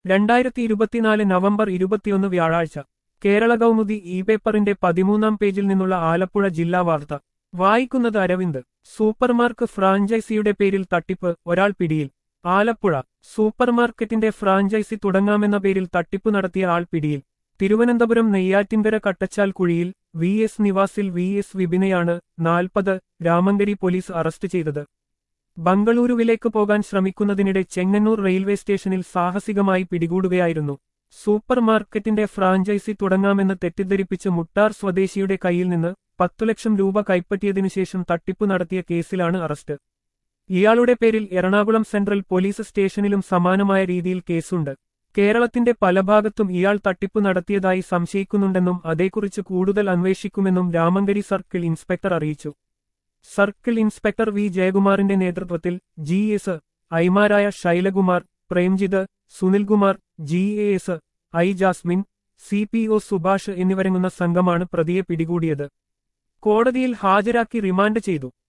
രണ്ടായിരത്തി ഇരുപത്തിനാല് നവംബർ ഇരുപത്തിയൊന്ന് വ്യാഴാഴ്ച കേരള കൗമുദി ഇ പേപ്പറിന്റെ പതിമൂന്നാം പേജിൽ നിന്നുള്ള ആലപ്പുഴ ജില്ലാ വാർത്ത വായിക്കുന്നത് അരവിന്ദ് സൂപ്പർമാർക്ക് ഫ്രാഞ്ചൈസിയുടെ പേരിൽ തട്ടിപ്പ് ഒരാൾ പിടിയിൽ ആലപ്പുഴ സൂപ്പർമാർക്കറ്റിന്റെ ഫ്രാഞ്ചൈസി തുടങ്ങാമെന്ന പേരിൽ തട്ടിപ്പ് നടത്തിയ ആൾ പിടിയിൽ തിരുവനന്തപുരം നെയ്യാറ്റിൻകര കട്ടച്ചാൽ കുഴിയിൽ വി എസ് നിവാസിൽ വി എസ് വിപിനെയാണ് നാൽപ്പത് രാമങ്കരി പോലീസ് അറസ്റ്റ് ചെയ്തത് ബംഗളൂരുവിലേക്ക് പോകാൻ ശ്രമിക്കുന്നതിനിടെ ചെങ്ങന്നൂർ റെയിൽവേ സ്റ്റേഷനിൽ സാഹസികമായി പിടികൂടുകയായിരുന്നു സൂപ്പർ മാർക്കറ്റിന്റെ ഫ്രാഞ്ചൈസി തുടങ്ങാമെന്ന് തെറ്റിദ്ധരിപ്പിച്ച് മുട്ടാർ സ്വദേശിയുടെ കയ്യിൽ നിന്ന് പത്തു ലക്ഷം രൂപ കൈപ്പറ്റിയതിനുശേഷം തട്ടിപ്പ് നടത്തിയ കേസിലാണ് അറസ്റ്റ് ഇയാളുടെ പേരിൽ എറണാകുളം സെൻട്രൽ പോലീസ് സ്റ്റേഷനിലും സമാനമായ രീതിയിൽ കേസുണ്ട് കേരളത്തിന്റെ പല ഭാഗത്തും ഇയാൾ തട്ടിപ്പ് നടത്തിയതായി സംശയിക്കുന്നുണ്ടെന്നും അതേക്കുറിച്ച് കൂടുതൽ അന്വേഷിക്കുമെന്നും രാമങ്കരി സർക്കിൾ ഇൻസ്പെക്ടർ അറിയിച്ചു സർക്കിൾ ഇൻസ്പെക്ടർ വി ജയകുമാറിന്റെ നേതൃത്വത്തിൽ ജി എസ് ഐമാരായ Shailakumar Premjith Sunilkumar G A S I Jasmine C P O Subhash എന്നിവരങ്ങുന്ന സംഘമാണ് പ്രതിയെ പിടികൂടിയത് കോടതിയിൽ ഹാജരാക്കി റിമാൻഡ് ചെയ്തു